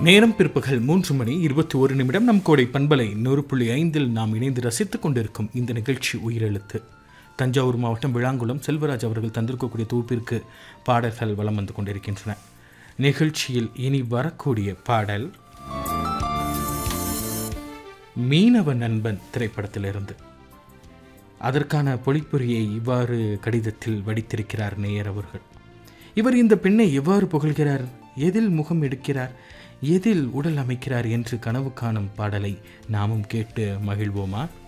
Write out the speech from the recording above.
நேரம் பிற்பகல் மூன்று மணி இருபத்தி ஒரு நிமிடம் நம் கோடை பண்பலை நூறு புள்ளி ஐந்தில் நாம் இணைந்து ரசித்துக் கொண்டிருக்கும் இந்த நிகழ்ச்சி உயிரெழுத்து தஞ்சாவூர் மாவட்டம் விளாங்குளம் செல்வராஜ் அவர்கள் தந்திருக்கக்கூடிய தொகுப்பிற்கு பாடல்கள் வலம் வந்து கொண்டிருக்கின்றன நிகழ்ச்சியில் இனி வரக்கூடிய பாடல் மீனவ நண்பன் திரைப்படத்திலிருந்து அதற்கான பொழிப்புரையை இவ்வாறு கடிதத்தில் வடித்திருக்கிறார் நேயர் அவர்கள் இவர் இந்த பெண்ணை எவ்வாறு புகழ்கிறார் எதில் முகம் எடுக்கிறார் எதில் உடல் அமைக்கிறார் என்று கனவு காணும் பாடலை நாமும் கேட்டு மகிழ்வோமா